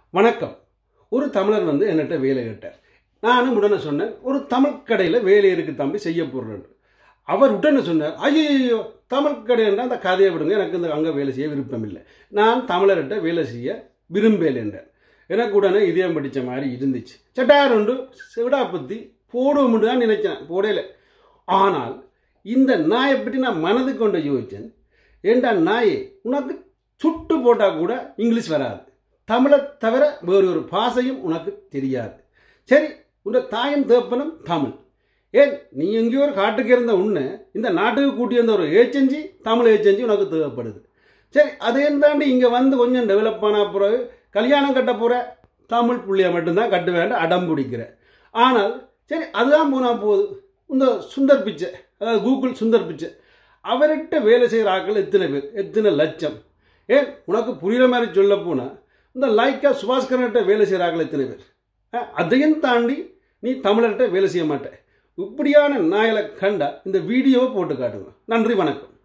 வணக்கம் ஒரு தமிழர் வந்து என்னட்ட வேலை கேட்டார் நானும் உடனே சொன்னேன் ஒரு தமிழ் கடையில் வேலை இருக்கு தம்பி செய்ய போடுறேன் அவர் உடனே சொன்னார் ஐயோ தமிழ் கடைன்னா அந்த கதையை விடுங்க எனக்கு இந்த அங்கே வேலை செய்ய விருப்பம் இல்லை நான் தமிழர்கிட்ட வேலை செய்ய விரும்பல என்றார் எனக்கு உடனே இதயம் படித்த மாதிரி இருந்துச்சு சட்டார் உண்டு செவிடா பற்றி போடுவோம்னு தான் நினைச்சேன் போடல ஆனால் இந்த நாயை பற்றி நான் மனதுக்கு கொண்டு யோசித்தேன் ஏண்டா நாயே உனக்கு சுட்டு போட்டால் கூட இங்கிலீஷ் வராது தமிழை தவிர வேறு ஒரு பாஷையும் உனக்கு தெரியாது சரி உன்னை தாயும் தேப்பனும் தமிழ் ஏன் நீ எங்கேயோ ஒரு காட்டுக்கு இருந்த உன்னை இந்த நாட்டுக்கு கூட்டி வந்த ஒரு ஏச்செஞ்சி தமிழ் ஏச்செஞ்சி உனக்கு தேவைப்படுது சரி அதையும் தாண்டி இங்கே வந்து கொஞ்சம் டெவலப் ஆன பிறகு கல்யாணம் கட்ட போகிற தமிழ் புள்ளியை மட்டும்தான் கட்ட வேண்டாம் அடம் பிடிக்கிற ஆனால் சரி அதுதான் போனால் போகுது இந்த சுந்தர் பிச்சை அதாவது கூகுள் சுந்தர் பிச்சை அவர்கிட்ட வேலை செய்கிற ஆட்கள் எத்தனை பேர் எத்தனை லட்சம் ஏன் உனக்கு புரியுற மாதிரி சொல்ல போனால் இந்த லைக்கா சுபாஸ்கரன்கிட்ட வேலை செய்கிற ஆட்கள் எத்தனை பேர் அஹ், அதையும் தாண்டி நீ தமிழர்கிட்ட வேலை செய்ய மாட்டே இப்படியான நாயலை கண்டா இந்த வீடியோவை போட்டு காட்டுங்க நன்றி வணக்கம்